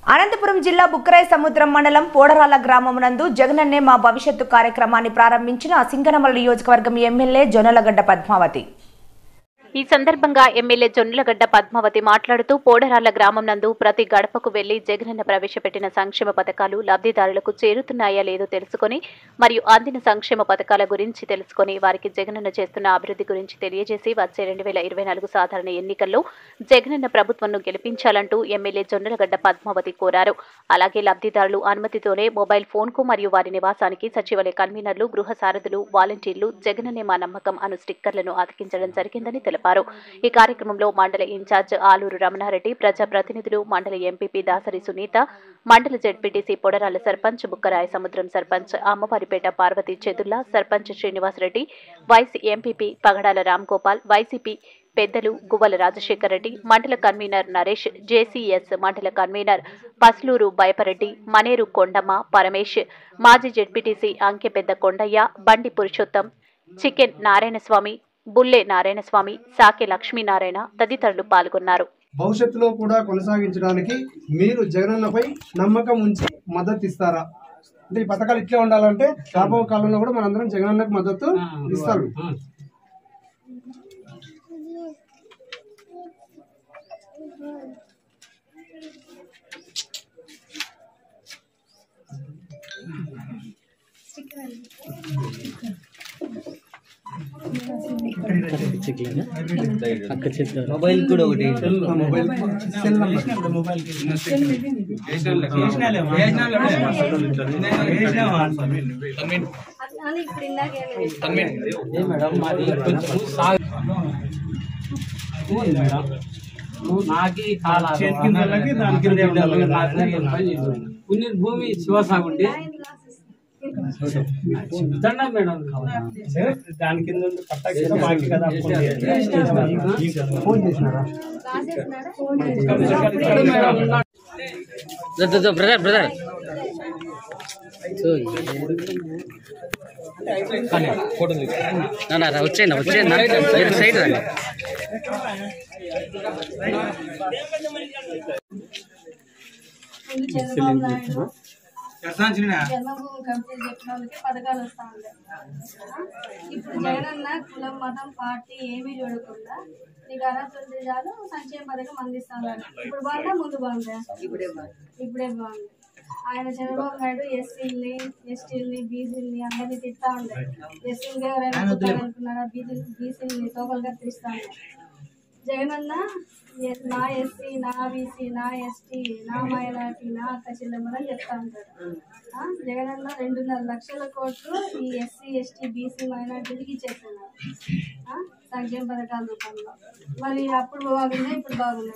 అనంతపురం జిల్లా బుక్కరాయ సముద్రం మండలం పోడరాల గ్రామం నందు జగనన్నే మా భవిష్యత్తు కార్యక్రమాన్ని ప్రారంభించిన సింగనమల నియోజకవర్గం ఎమ్మెల్యే జొన్నలగడ్డ పద్మావతి ఈ సందర్భంగా ఎమ్మెల్యే జొన్నలగడ్డ పద్మావతి మాట్లాడుతూ పోడరాళ్ల గ్రామం నందు ప్రతి గడపకు వెళ్లి జగనన్న ప్రవేశపెట్టిన సంక్షేమ పథకాలు లబ్ధిదారులకు చేరుతున్నాయా లేదో తెలుసుకొని మరియు అందిన సంక్షేమ పథకాల గురించి తెలుసుకొని వారికి జగనన్న చేస్తున్న అభివృద్ధి గురించి తెలియజేసి వచ్చే రెండు వేల ఇరవై నాలుగు సాధారణ ఎన్నికల్లో జగనన్న ప్రభుత్వంను గెలిపించాలంటూ ఎమ్మెల్యే జొన్నలగడ్డ పద్మావతి కోరారు అలాగే లబ్ధిదారులు అనుమతితోనే మొబైల్ ఫోన్కు మరియు వారి నివాసానికి సచివాలయ కన్వీనర్లు గృహ సారథులు వాలంటీర్లు జగనన్నే మా నమ్మకం అను స్టిక్కర్లను అతికించడం జరిగిందని తెలిపారు ఈ కార్యక్రమంలో మండల ఇన్ఛార్జ్ ఆలూరు రమణారెడ్డి ప్రజాప్రతినిధులు మండల ఎంపీపీ దాసరి సునీత మండల ZPTC పొడరాల sarpanch Bukkaraya Samudram sarpanch Ammavaripeta Parvati Chedulla sarpanch Srinivasareddy vice MPP Pagadala Ram Gopal YCP పెద్దలు గువ్వల రాజశేఖర్ రెడ్డి మండల కన్వీనర్ నరేష్ జేసీఎస్ మండల కన్వీనర్ పస్లూరు బయపరెడ్డి మనేరు కొండమ్మ పరమేష్ మాజీ జెడ్పీటీసీ అంకె పెద్ద కొండయ్య బండి పురుషోత్తం చికెన్ నారాయణస్వామి బుల్లే నారాయణస్వామి సాకె లక్ష్మీనారాయణ తదితరులు పాల్గొన్నారు భవిష్యత్తులో కూడా కొనసాగించడానికి మీరు జగనన్నపై నమ్మకం ఉంచి మద్దతు ఇస్తారా అంటే ఈ పథకాలు ఇట్లే ఉండాలంటే రాబో కాలంలో కూడా మనందరం జగనన్నకు మద్దతు ఇస్తారు మొబైల్ కూడా ఒకటి మొబైల్ సెల్ నంబర్ ఏ మేడం మాది కొంచెం సాగు నాకి కొన్ని భూమి శివసాగుండి దండ మేడం దాని కింద ఉంది పట్టా కింద మాకి కదా ఫోన్ చేసినారా బ్రదర్ బ్రదర్ వచ్చేయండి వచ్చేయండి సైడ్ రండి ముందు చంద్రబాబు నాయుడు జన్మభూమి కంపెనీ చెప్పిన వాళ్ళకి పథకాలు వస్తా ఉంటాయి ఇప్పుడు జగనన్న కులం మతం పార్టీ ఏమీ చూడకుండా నీకు అర్హత ఉంటే చాలు సంక్షేమ పథకం అందిస్తాను ఇప్పుడు బాగుందా ముందు బాగుందా ఇప్పుడే ఇప్పుడే బాగుంది ఆయన చంద్రబాబు నాయుడు ఎస్సీలని ఎస్టీలని బీసీలని అందరినీ తిట్టా ఉంటాయి ఎస్సీలు ఎవరైనా అనుకున్నారా బీసీ బీసీలని తోకలు కత్తిరిస్తా ఉంటాయి జగనన్న ఎస్- నా ఎస్సీ నా బీసీ నా ఎస్టీ నా మైనార్టీ నా అక్క చెల్లెమ్మని చెప్తా ఉంటాడు ఆ, జగనన్న రెండున్నర లక్షల కోట్లు ఈ ఎస్సీ ఎస్టీ బీసీ మైనార్టీలకి ఇచ్చేస్తున్నారు ఆ, సంక్షేమ పథకాల రూపంలో మరి అప్పుడు బాగుందా ఇప్పుడు బాగుందా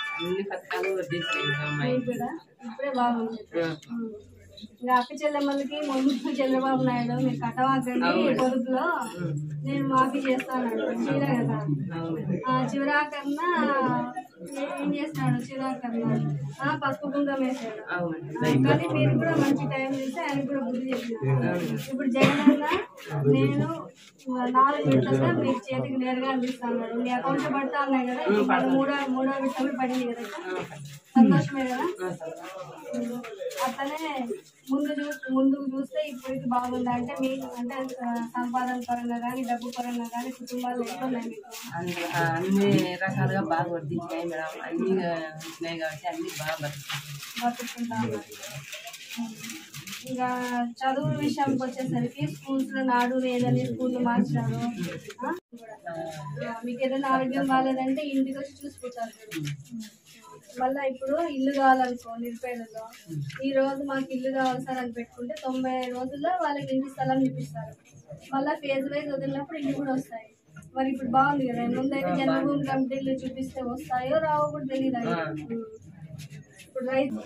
ఇప్పుడు ఇప్పుడే బాగుంది ఉం. ఇంకా అక్క చెల్లెమ్మలకి ముందు చంద్రబాబు నాయుడు మీరు కట్టవాకండి పొదుపులో నేను మాఫీ చేస్తాను చీర కదా ఆ చివరాకన్నా ఏ- ఏం చేస్తున్నాడు చివరాకన్నా ఆ పసుపు కుంకం వేసాడు ఆ, కానీ మీరు కూడా మంచి టైం చేసి ఆయన కూడా బుద్ధి చెప్పినారు ఇప్పుడు జగన్ అన్న నేను నాలుగు విడతలుగా మీకు చేతికి నేరుగా అందిస్తాను మీ అకౌంట్ పడతా ఉన్నాయి కదా ఇప్పుడు మన మూడో మూడో విడత కూడా పడింది కదా సంతోషమే కదా అట్లనే ముందు చూ ముందుకు చూస్తే ఇప్పటికి బాగుంది అంటే మీ అంటే ఆ, సంపాదన పరంగా కానీ డబ్బు పరంగా కానీ కుటుంబాలు ఎట్లున్నాయి మీకు అన్ని అన్ని రకాలుగా బాగా వర్ధించినాయి మేడం అన్ని వచ్చినాయి కాబట్టి అన్ని బాగా బతుకుతాయి బతుకుంటా ఉన్నారు ఇంకా చదువు విషయానికి వచ్చేసరికి స్కూల్స్ లో నాడు లేదని స్కూల్ మార్చారు ఆ? ఆ, మీకు ఏదైనా ఆరోగ్యం బాగాలేదంటే ఇంటికి వచ్చి చూసుకుంటారు మళ్ళీ ఇప్పుడు ఇల్లు కావాలనుకో నిరుపేదలో ఈ రోజు మాకు ఇల్లు కావాలి సార్ అని పెట్టుకుంటే తొంభై రోజుల్లో వాళ్ళకి ఇంటి స్థలం చూపిస్తారు మళ్ళీ ఫేజ్ వైజ్ వదిలినప్పుడు ఇల్లు కూడా వస్తాయి మరి ఇప్పుడు బాగుంది కదా ముందైతే జన్మభూమి కమిటీలు చూపిస్తే వస్తాయో రావో కూడా తెలియదు అది. ఉం. ఇప్పుడు రైతు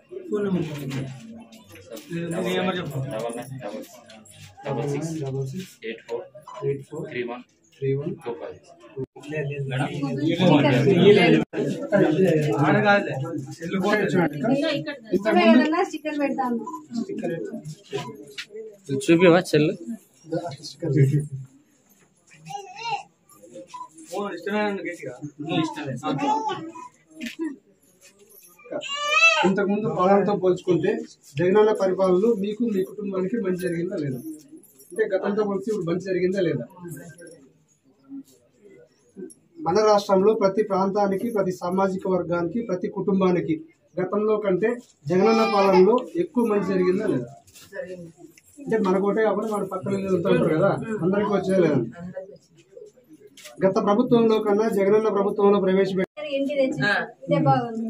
double six eight four three one three one two five ఇప్పుడే ఏదన్నా స్టిక్కర్ పెడతాను చూపివా చెల్లు ఇష్టమే గట్టిగా ఇష్టమే ఇంతకుముందు పాలనతో పోల్చుకుంటే జగనన్న పరిపాలనలో మీకు మీ కుటుంబానికి మంచి జరిగిందా లేదా అంటే గతంతో పోల్చి ఇప్పుడు మంచి జరిగిందా లేదా మన రాష్ట్రంలో ప్రతి ప్రాంతానికి ప్రతి సామాజిక వర్గానికి ప్రతి కుటుంబానికి గతంలో కంటే జగనన్న పాలనలో ఎక్కువ మంచి జరిగిందా లేదా అంటే మనకోటే కాకుండా మన పక్కన వీళ్ళు వెళ్తూ ఉంటారు కదా అందరికీ వచ్చేది లేదా గత ప్రభుత్వంలో కన్నా జగనన్న ప్రభుత్వంలో ప్రవేశపెట్టిన ఇంటి తెచ్చి ఇదే బాగుంది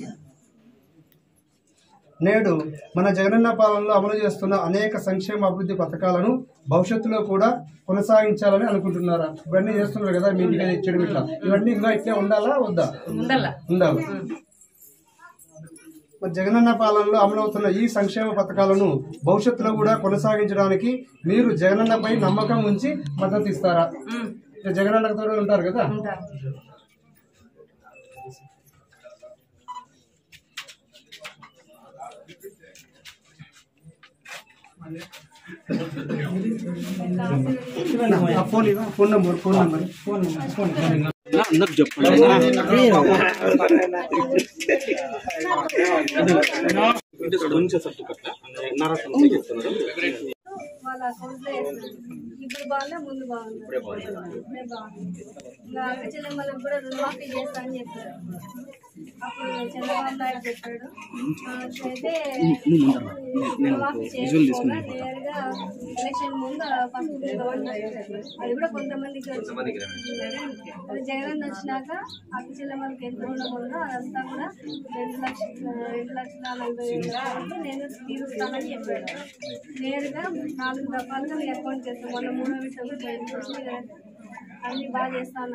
నేడు మన జగనన్న పాలనలో అమలు చేస్తున్న అనేక సంక్షేమ అభివృద్ధి పథకాలను భవిష్యత్తులో కూడా కొనసాగించాలని అనుకుంటున్నారా ఇవన్నీ చేస్తున్నారు కదా మీ ఇంటికి ఇచ్చడం ఇట్లా ఇవన్నీ ఇంకా ఇట్లే ఉండాలా వద్దా ఉండాల ఉండాలి మరి జగనన్న పాలనలో అమలవుతున్న ఈ సంక్షేమ పథకాలను భవిష్యత్తులో కూడా కొనసాగించడానికి మీరు జగనన్నపై నమ్మకం ఉంచి మద్దతు ఇస్తారా అంటే జగనన్నతో ఉంటారు కదా ఆ ఫోన్ ఇవ్వ, phone number phone number phone number phone number అందరికి చెప్పండి వాళ్ళ అకౌంట్ లో వేస్తారు ఇప్పుడు బాగుందా ముందు బాగుందా ఇప్పుడే బాగుంది ఇంకా అక్క చెల్లెమ్మలకు కూడా రుణమాఫీ చేస్తా అని చెప్పారు అప్పుడు చంద్రబాబు నాయుడు చెప్పాడు ఆ, అయితే రుణమాఫీ చేయకపోగా నేరుగా ఎలక్షన్ ముందు ఫస్ట్ అది కూడా కొంతమందికి వచ్చింది అది జగన్ వచ్చినాక అక్క చెల్లెమ్మలకి ఎంత రుణం ఉందో అదంతా కూడా రెండు లక్షల రెండు లక్షల నలభై వేల రూపాయలు నేను తీరుస్తానని చెప్పాడు నేరుగా నాలుగు దఫాలుగా మీ అకౌంట్ చేస్తాం మొన్న మూడో విషయం కూడా బయటకు వచ్చింది కదా. అన్ని బాగా చేస్తాను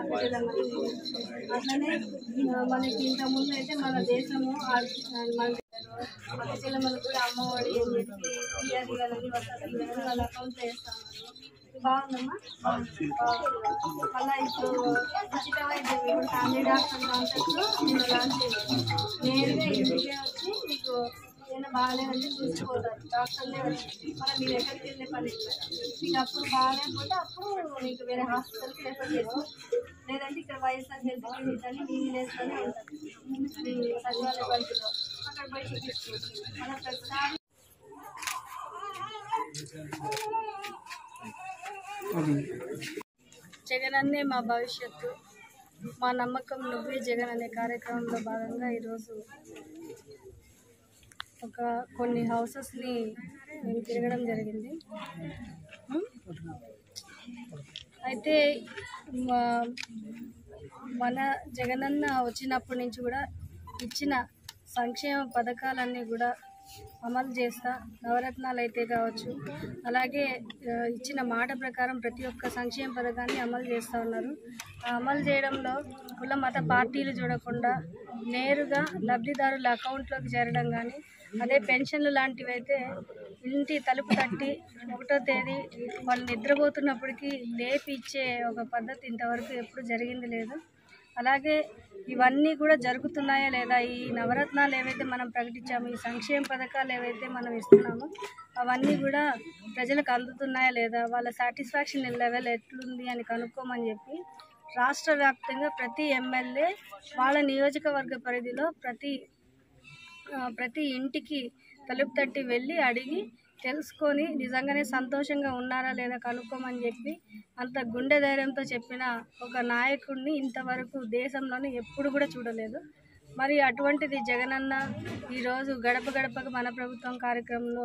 అట్లనే ఆ, మనకి ఇంత ముందు అయితే మన దేశము ఆ- మన మన చెల్లెమ్మలకు కూడా అమ్మఒడి అని చెప్పి ఇయర్ ఇవ్వాలని వసతి ఇవ్వాలని వాళ్ళ అకౌంట్ వేస్తాను బాగుందమ్మా మళ్ళీ ఇప్పుడు ఉచిత వైద్యం ఇప్పుడు ఫ్యామిలీ డాక్టర్ కాన్సెప్ట్ నేను లాంచ్ చేశాను నేరుగా ఇంటికే వచ్చి మీకు ఏదైనా బాగాలేదంటే చూసిపోతారు డాక్టర్లే వచ్చి మళ్ళీ మీరు ఎక్కడికి వెళ్ళే పని లేదు. మీకు అప్పుడు బాగాలేకపోతే అప్పుడు మీకు వేరే హాస్పిటల్కి రెఫర్ చేస్తాం లేదంటే ఇక్కడ వైఎస్ఆర్ హెల్త్ క్లినిక్ అని మీ విలేజ్లోనే ఉంటుంది మీ సచివాలయ పరిధిలో అక్కడ పోయి చూపించుకోవచ్చు మన ప్రతిసారి జగన్ అన్నే మా భవిష్యత్తు మా నమ్మకం నువ్వే జగన్ అనే కార్యక్రమంలో భాగంగా ఈరోజు ఒక కొన్ని హౌసెస్ని నేను తిరగడం జరిగింది ఉం? అయితే మా- మన జగనన్న వచ్చినప్పటి నుంచి కూడా ఇచ్చిన సంక్షేమ పథకాలన్నీ కూడా అమలు చేస్తా నవరత్నాలు అయితే కావచ్చు అలాగే ఆ, ఇచ్చిన మాట ప్రకారం ప్రతి ఒక్క సంక్షేమ పథకాన్ని అమలు చేస్తూ ఉన్నారు ఆ అమలు చేయడంలో కుల మత పార్టీలు చూడకుండా నేరుగా లబ్ధిదారుల అకౌంట్లోకి చేరడం కానీ అదే పెన్షన్లు లాంటివి అయితే ఇంటి తలుపు తట్టి ఒకటో తేదీ వాళ్ళు నిద్రపోతున్నప్పటికీ లేపి ఇచ్చే ఒక పద్ధతి ఇంతవరకు ఎప్పుడు జరిగింది లేదు అలాగే ఇవన్నీ కూడా జరుగుతున్నాయా లేదా ఈ నవరత్నాలు ఏవైతే మనం ప్రకటించామో ఈ సంక్షేమ పథకాలు ఏవైతే మనం ఇస్తున్నామో అవన్నీ కూడా ప్రజలకు అందుతున్నాయా లేదా వాళ్ళ సాటిస్ఫాక్షన్ లెవెల్ ఎట్లుంది అని కనుక్కోమని చెప్పి రాష్ట్ర వ్యాప్తంగా ప్రతి ఎమ్మెల్యే వాళ్ళ నియోజకవర్గ పరిధిలో ప్రతి ఆ, ప్రతి ఇంటికి తలుపు తట్టి వెళ్ళి అడిగి తెలుసుకొని నిజంగానే సంతోషంగా ఉన్నారా లేదా కనుక్కోమని చెప్పి అంత గుండె ధైర్యంతో చెప్పిన ఒక నాయకుడిని ఇంతవరకు దేశంలోనే ఎప్పుడు కూడా చూడలేదు మరి అటువంటిది జగనన్న ఈరోజు గడప గడపకు మన ప్రభుత్వం కార్యక్రమంలో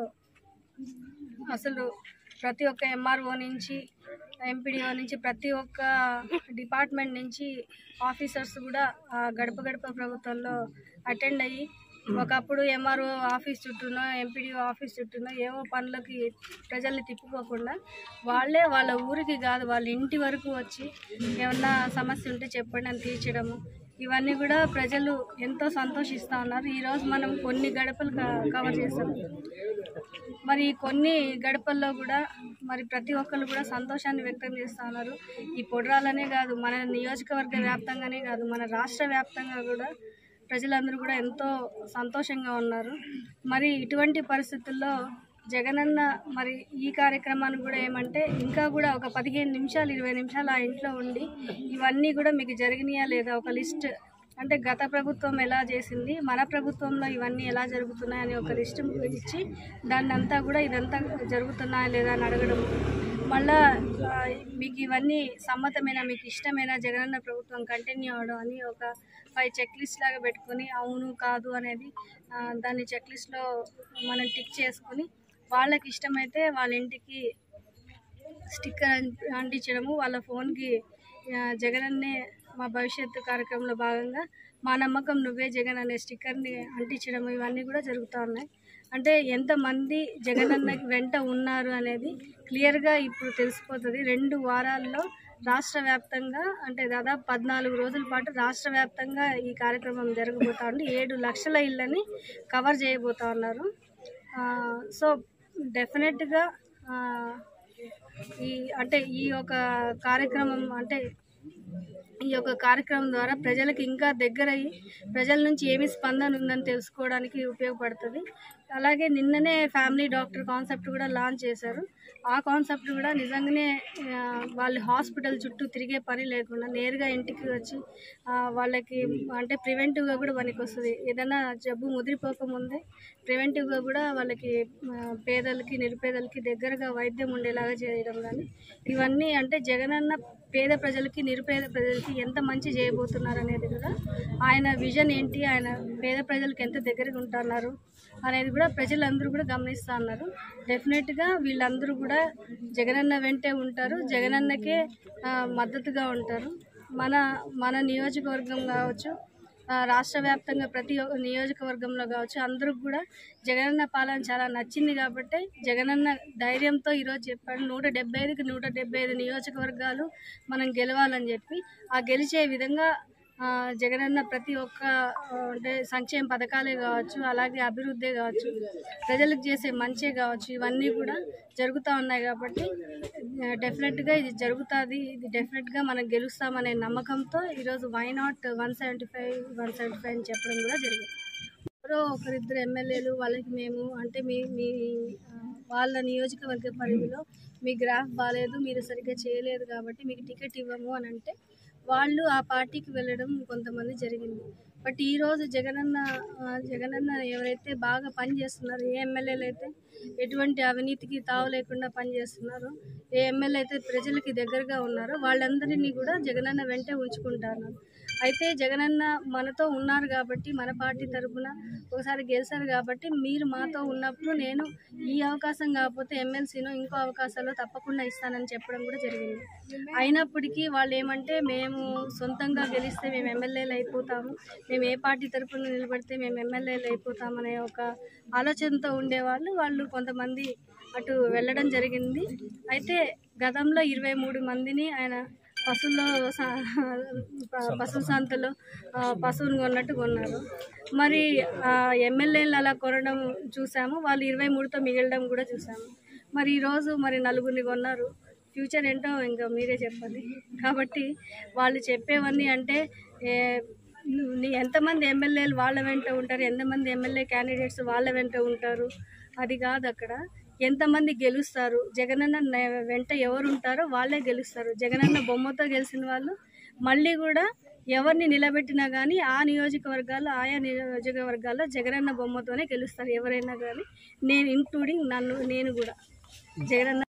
అసలు ప్రతి ఒక్క ఎంఆర్ఓ నుంచి ఎంపీడీఓ నుంచి ప్రతి ఒక్క డిపార్ట్మెంట్ నుంచి ఆఫీసర్స్ కూడా ఆ గడప గడప ప్రభుత్వంలో అటెండ్ అయ్యి ఒకప్పుడు ఎంఆర్ఓ ఆఫీస్ చుట్టూనో ఎంపీడీఓ ఆఫీస్ చుట్టూనో ఏవో పనులకి ప్రజల్ని తిప్పుకోకుండా వాళ్ళే వాళ్ళ ఊరికి కాదు వాళ్ళ ఇంటి వరకు వచ్చి ఏమన్నా సమస్య ఉంటే చెప్పండి అని తీర్చడము ఇవన్నీ కూడా ప్రజలు ఎంతో సంతోషిస్తూ ఉన్నారు ఈరోజు మనం కొన్ని గడపలు క- కవర్ చేస్తాం మరి ఈ కొన్ని గడపల్లో కూడా మరి ప్రతి ఒక్కళ్ళు కూడా సంతోషాన్ని వ్యక్తం చేస్తూ ఉన్నారు ఈ పొడరాలనే కాదు మన నియోజకవర్గ వ్యాప్తంగానే కాదు మన రాష్ట్ర వ్యాప్తంగా కూడా ప్రజలందరూ కూడా ఎంతో సంతోషంగా ఉన్నారు మరి ఇటువంటి పరిస్థితుల్లో జగనన్న మరి ఈ కార్యక్రమాన్ని కూడా ఏమంటే ఇంకా కూడా ఒక పదిహేను నిమిషాలు ఇరవై నిమిషాలు ఆ ఇంట్లో ఉండి ఇవన్నీ కూడా మీకు జరిగినాయా లేదా ఒక లిస్ట్ అంటే గత ప్రభుత్వం ఎలా చేసింది మన ప్రభుత్వంలో ఇవన్నీ ఎలా జరుగుతున్నాయని ఒక లిస్ట్ ఇచ్చి దాన్ని అంతా కూడా ఇదంతా జరుగుతున్నాయా లేదా అని అడగడం మళ్ళా ఆ, మీకు ఇవన్నీ సమ్మతమైన మీకు ఇష్టమైన జగనన్న ప్రభుత్వం కంటిన్యూ అవడం అని ఒక ఫైవ్ చెక్ లిస్ట్ లాగా పెట్టుకొని అవును కాదు అనేది ఆ, దాన్ని చెక్ లిస్ట్లో మనం టిక్ చేసుకొని వాళ్ళకి ఇష్టమైతే వాళ్ళ ఇంటికి స్టిక్కర్ అం- అంటించడము వాళ్ళ ఫోన్కి ఆ, జగనన్నే మా భవిష్యత్తు కార్యక్రమంలో భాగంగా మా నమ్మకం నువ్వే జగన్ అనే స్టిక్కర్ని అంటించడం ఇవన్నీ కూడా జరుగుతూ ఉన్నాయి అంటే ఎంతమంది జగనన్న వెంట ఉన్నారు అనేది క్లియర్గా ఇప్పుడు తెలిసిపోతుంది రెండు వారాల్లో రాష్ట్ర వ్యాప్తంగా అంటే దాదాపు పద్నాలుగు రోజుల పాటు రాష్ట్ర వ్యాప్తంగా ఈ కార్యక్రమం జరగబోతా ఉంది ఏడు లక్షల ఇళ్ళని కవర్ చేయబోతా ఉన్నారు ఆ, సో డెఫినెట్గా ఆ, ఈ అంటే ఈ యొక్క కార్యక్రమం అంటే ఈ యొక్క కార్యక్రమం ద్వారా ప్రజలకు ఇంకా దగ్గరయ్యి ప్రజల నుంచి ఏమి స్పందన ఉందని తెలుసుకోవడానికి ఉపయోగపడుతుంది అలాగే నిన్ననే ఫ్యామిలీ డాక్టర్ కాన్సెప్ట్ కూడా లాంచ్ చేశారు ఆ కాన్సెప్ట్ కూడా నిజంగానే ఆ, వాళ్ళు హాస్పిటల్ చుట్టూ తిరిగే పని లేకుండా నేరుగా ఇంటికి వచ్చి ఆ, వాళ్ళకి అంటే ప్రివెంటివ్గా కూడా పనికి వస్తుంది ఏదైనా జబ్బు ముదిరిపోకముందే ప్రివెంటివ్గా కూడా వాళ్ళకి ఆ, పేదలకి నిరుపేదలకి దగ్గరగా వైద్యం ఉండేలాగా చేయడం కానీ ఇవన్నీ అంటే జగనన్న పేద ప్రజలకి నిరుపేద ప్రజలకి ఎంత మంచి చేయబోతున్నారు అనేది కూడా ఆయన విజన్ ఏంటి ఆయన పేద ప్రజలకి ఎంత దగ్గరగా ఉంటున్నారు అనేది కూడా ప్రజలందరూ కూడా గమనిస్తూ ఉన్నారు డెఫినెట్గా వీళ్ళందరూ కూడా జగనన్న వెంటే ఉంటారు జగనన్నకే ఆ, మద్దతుగా ఉంటారు మన మన నియోజకవర్గం కావచ్చు ఆ, రాష్ట్ర వ్యాప్తంగా ప్రతి ఒక్క నియోజకవర్గంలో కావచ్చు అందరికి కూడా జగనన్న పాలన చాలా నచ్చింది కాబట్టి జగనన్న ధైర్యంతో ఈరోజు చెప్పాడు నూట డెబ్బై ఐదుకి నూట డెబ్బై ఐదు నియోజకవర్గాలు మనం గెలవాలని చెప్పి ఆ గెలిచే విధంగా ఆ, జగనన్న ప్రతి ఒక్క ఆ, అంటే సంక్షేమ పథకాలే కావచ్చు అలాగే అభివృద్ధి కావచ్చు ప్రజలకు చేసే మంచే కావచ్చు ఇవన్నీ కూడా జరుగుతూ ఉన్నాయి కాబట్టి డెఫినెట్గా ఇది జరుగుతుంది ఇది డెఫినెట్గా మనం గెలుస్తామనే నమ్మకంతో ఈరోజు why not one seventy five one seventy five అని చెప్పడం కూడా జరిగింది ఎవరో ఒకరిద్దరు ఎమ్మెల్యేలు వాళ్ళకి మేము అంటే మీ మీ ఆ, వాళ్ళ నియోజకవర్గ పరిధిలో మీ గ్రాఫ్ బాగాలేదు మీరు సరిగ్గా చేయలేదు కాబట్టి మీకు టికెట్ ఇవ్వము అని అంటే వాళ్ళు ఆ పార్టీకి వెళ్ళడం కొంతమంది జరిగింది బట్ ఈరోజు జగనన్న ఆ, జగనన్న ఎవరైతే బాగా పనిచేస్తున్నారో ఏ ఎమ్మెల్యేలు అయితే ఎటువంటి అవినీతికి తావు లేకుండా పనిచేస్తున్నారో ఏ ఎమ్మెల్యే అయితే ప్రజలకి దగ్గరగా ఉన్నారో వాళ్ళందరినీ కూడా జగనన్న వెంటే ఉంచుకుంటారు అయితే జగనన్న మనతో ఉన్నారు కాబట్టి మన పార్టీ తరఫున ఒకసారి గెలిచారు కాబట్టి మీరు మాతో ఉన్నప్పుడు నేను ఈ అవకాశం కాకపోతే ఎమ్మెల్సీనో ఇంకో అవకాశాలు తప్పకుండా ఇస్తానని చెప్పడం కూడా జరిగింది అయినప్పటికీ వాళ్ళు ఏమంటే మేము సొంతంగా గెలిస్తే మేము ఎమ్మెల్యేలు అయిపోతాము మేము ఏ పార్టీ తరఫున నిలబడితే మేము ఎమ్మెల్యేలు అయిపోతామనే ఒక ఆలోచనతో ఉండేవాళ్ళు వాళ్ళు కొంతమంది అటు వెళ్ళడం జరిగింది అయితే గతంలో ఇరవై మూడు మందిని ఆయన పశువుల్లో స- ప- పశువుల సంతలో ఆ, పశువుని కొన్నట్టు కొన్నారు మరి ఆ, ఎమ్మెల్యేలు అలా కొనడం చూసాము వాళ్ళు ఇరవై మూడుతో మిగలడం కూడా చూసాము మరి ఈరోజు మరి నలుగురిని కొన్నారు ఫ్యూచర్ ఏంటో ఇంకా మీరే చెప్పండి కాబట్టి వాళ్ళు చెప్పేవన్నీ అంటే ఏ, ను- నీ ఎంతమంది ఎమ్మెల్యేలు వాళ్ళ వెంట ఉంటారు ఎంతమంది ఎమ్మెల్యే క్యాండిడేట్స్ వాళ్ళ వెంట ఉంటారు అది కాదు అక్కడ ఎంతమంది గెలుస్తారు జగనన్న నే- వెంట ఎవరు ఉంటారో వాళ్ళే గెలుస్తారు జగనన్న బొమ్మతో గెలిచిన వాళ్ళు మళ్ళీ కూడా ఎవరిని నిలబెట్టినా కానీ ఆ నియోజకవర్గాల్లో ఆయా నియోజకవర్గాల్లో జగనన్న బొమ్మతోనే గెలుస్తారు ఎవరైనా కానీ నేను ఇంక్లూడింగ్ నన్ను నేను కూడా జగనన్న